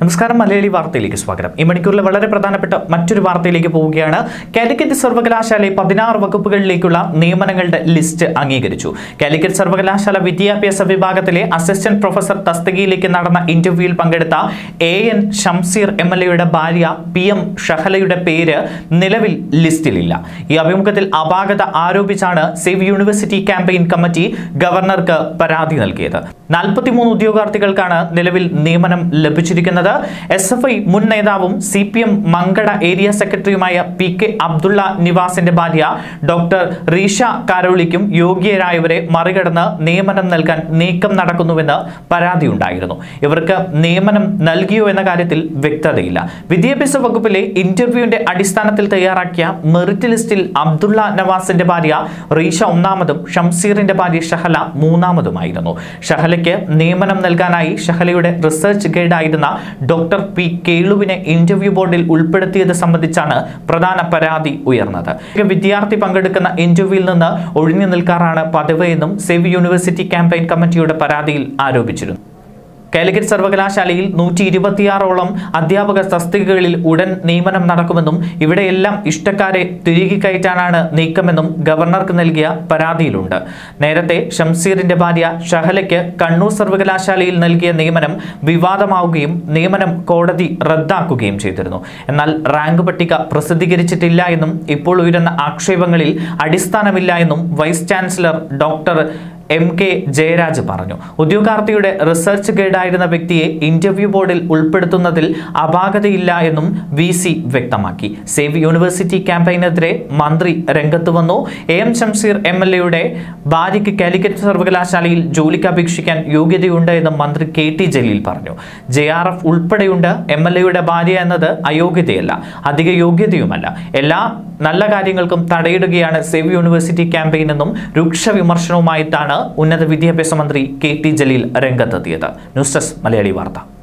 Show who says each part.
Speaker 1: നമസ്കാരം മലയാളി വാർത്തയിലേക്ക് സ്വാഗതം ഈ മണിക്കൂറിലെ വളരെ പ്രധാനപ്പെട്ട മറ്റൊരു വാർത്തയിലേക്ക് പോവുകയാണ് കാലിക്കറ്റ് സർവകലാശാല പതിനാറ് വകുപ്പുകളിലേക്കുള്ള നിയമനങ്ങളുടെ ലിസ്റ്റ് അംഗീകരിച്ചു കാലിക്കറ്റ് സർവകലാശാല വിദ്യാഭ്യാസ വിഭാഗത്തിലെ അസിസ്റ്റന്റ് പ്രൊഫസർ തസ്തികയിലേക്ക് നടന്ന ഇന്റർവ്യൂവിൽ പങ്കെടുത്ത A N Shamseer M L എയുടെ ഭാര്യ പി എം ഷഹലയുടെ പേര് നിലവിൽ ലിസ്റ്റിലില്ല ഈ അഭിമുഖത്തിൽ അപാകത ആരോപിച്ചാണ് സേവ് യൂണിവേഴ്സിറ്റി ക്യാമ്പയിൻ കമ്മിറ്റി ഗവർണർക്ക് പരാതി നൽകിയത് നാൽപ്പത്തിമൂന്ന് ഉദ്യോഗാർത്ഥികൾക്കാണ് നിലവിൽ നിയമനം ലഭിച്ചിരിക്കുന്നത് എസ് എഫ് ഐ മുൻ നേതാവും C P M Mankada area സെക്രട്ടറിയുമായ പി കെ അബ്ദുള്ള നിവാസിന്റെ ഭാര്യ ഡോക്ടർ റീഷ കാരോളിക്കും യോഗ്യരായവരെ മറികടന്ന് നിയമനം നൽകാൻ നീക്കം നടക്കുന്നുവെന്ന് പരാതിയുണ്ടായിരുന്നു ഇവർക്ക് നിയമനം നൽകിയോ എന്ന കാര്യത്തിൽ വ്യക്തതയില്ല വിദ്യാഭ്യാസ വകുപ്പിലെ ഇന്റർവ്യൂവിന്റെ അടിസ്ഥാനത്തിൽ തയ്യാറാക്കിയ മെറിറ്റ് ലിസ്റ്റിൽ അബ്ദുള്ള നവാസിന്റെ ഭാര്യ റീഷ ഒന്നാമതും ഷംസീറിന്റെ ഭാര്യ ഷഹല മൂന്നാമതുമായിരുന്നു ഷഹലയ്ക്ക് നിയമനം നൽകാനായി ഷഹലയുടെ റിസർച്ച് ഗൈഡായിരുന്ന ഡോക്ടർ പി കേളുവിനെ ഇന്റർവ്യൂ ബോർഡിൽ ഉൾപ്പെടുത്തിയത് സംബന്ധിച്ചാണ് പ്രധാന പരാതി ഉയർന്നത് വിദ്യാർത്ഥി പങ്കെടുക്കുന്ന ഇന്റർവ്യൂവിൽ നിന്ന് ഒഴിഞ്ഞു നിൽക്കാറാണ് പതിവ് എന്നും സേവ് യൂണിവേഴ്സിറ്റി ക്യാമ്പയിൻ കമ്മിറ്റിയുടെ പരാതിയിൽ ആരോപിച്ചിരുന്നു കാലിക്കറ്റ് സർവകലാശാലയിൽ നൂറ്റി ഇരുപത്തിയാറോളം അധ്യാപക തസ്തികകളിൽ ഉടൻ നിയമനം നടക്കുമെന്നും ഇവിടെയെല്ലാം ഇഷ്ടക്കാരെ തിരികെ കയറ്റാനാണ് നീക്കമെന്നും ഗവർണർക്ക് നൽകിയ പരാതിയിലുണ്ട് നേരത്തെ ഷംസീറിന്റെ ഭാര്യ ഷഹലയ്ക്ക് കണ്ണൂർ സർവകലാശാലയിൽ നൽകിയ നിയമനം വിവാദമാവുകയും നിയമനം കോടതി റദ്ദാക്കുകയും ചെയ്തിരുന്നു എന്നാൽ റാങ്ക് പട്ടിക പ്രസിദ്ധീകരിച്ചിട്ടില്ല എന്നും ഇപ്പോൾ ഉയരുന്ന ആക്ഷേപങ്ങളിൽ അടിസ്ഥാനമില്ല എന്നും vice chancellor doctor M K Jayaraj പറഞ്ഞു ഉദ്യോഗാർത്ഥിയുടെ റിസർച്ച് ഗൈഡായിരുന്ന വ്യക്തിയെ ഇന്റർവ്യൂ ബോർഡിൽ ഉൾപ്പെടുത്തുന്നതിൽ അപാകതയില്ല എന്നും വി സി വ്യക്തമാക്കി സേവ് യൂണിവേഴ്സിറ്റി ക്യാമ്പയിനെതിരെ മന്ത്രി രംഗത്ത് വന്നു A M Shamseer M L എയുടെ ഭാര്യയ്ക്ക് കാലിക്കറ്റ് സർവകലാശാലയിൽ ജോലിക്ക് അപേക്ഷിക്കാൻ യോഗ്യതയുണ്ട് എന്ന് മന്ത്രി കെ ടി ജലീൽ പറഞ്ഞു ജെ ആർ എഫ് ഉൾപ്പെടെയുണ്ട് എം എൽ എയുടെ ഭാര്യ എന്നത് അയോഗ്യതയല്ല അധിക യോഗ്യതയുമല്ല എല്ലാ നല്ല കാര്യങ്ങൾക്കും തടയിടുകയാണ് സേവ് യൂണിവേഴ്സിറ്റി ക്യാമ്പയിൻ എന്നും രൂക്ഷ വിമർശനവുമായിട്ടാണ് ഉന്നത വിദ്യാഭ്യാസ മന്ത്രി കെ ടി ജലീൽ രംഗത്തെത്തിയത് ന്യൂസ് ഡെസ്ക് മലയാളി വാർത്ത